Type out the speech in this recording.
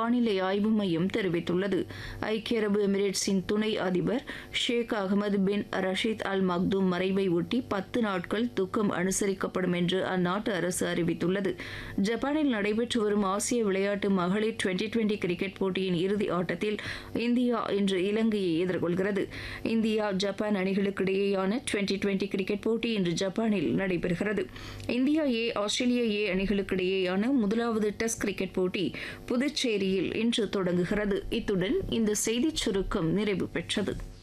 வானிலை ஆய்வு மையம் தெரிவித்துள்ளது ஐக்கிய அரபு எமிரேட்ஸின் துணை அதிபர் ஷேக் அகமது பின் ரஷீத் அல் மக்தூம் மறைவை ஒட்டி பத்து நாட்கள் துக்கம் அனுசரிக்கப்படும் என்று அந்நாட்டு அரசு அறிவித்துள்ளது ஜப்பானில் நடைபெற்று வரும் ஆசிய விளையாட்டு மகளிர் டுவெண்டி டுவெண்டி கிரிக்கெட் போட்டியின் இறுதி ஆட்டத்தில் இந்தியா இன்று இலங்கையை எதிர்கொள்கிறது இந்தியா ஜப்பான் அணிகளுக்கிடையேயான டுவெண்டி டுவெண்டி கிரிக்கெட் போட்டி இன்று ஜப்பானில் நடைபெறுகிறது இந்தியா ஏ ஆஸ்திரேலியா ஏ அணிகளுக்கிடையேயான முதலாவது டெஸ்ட் கிரிக்கெட் போட்டி புதுச்சேரியில் இன்று தொடங்குகிறது இத்துடன் இந்த செய்திச் சுருக்கம் நிறைவு பெற்றது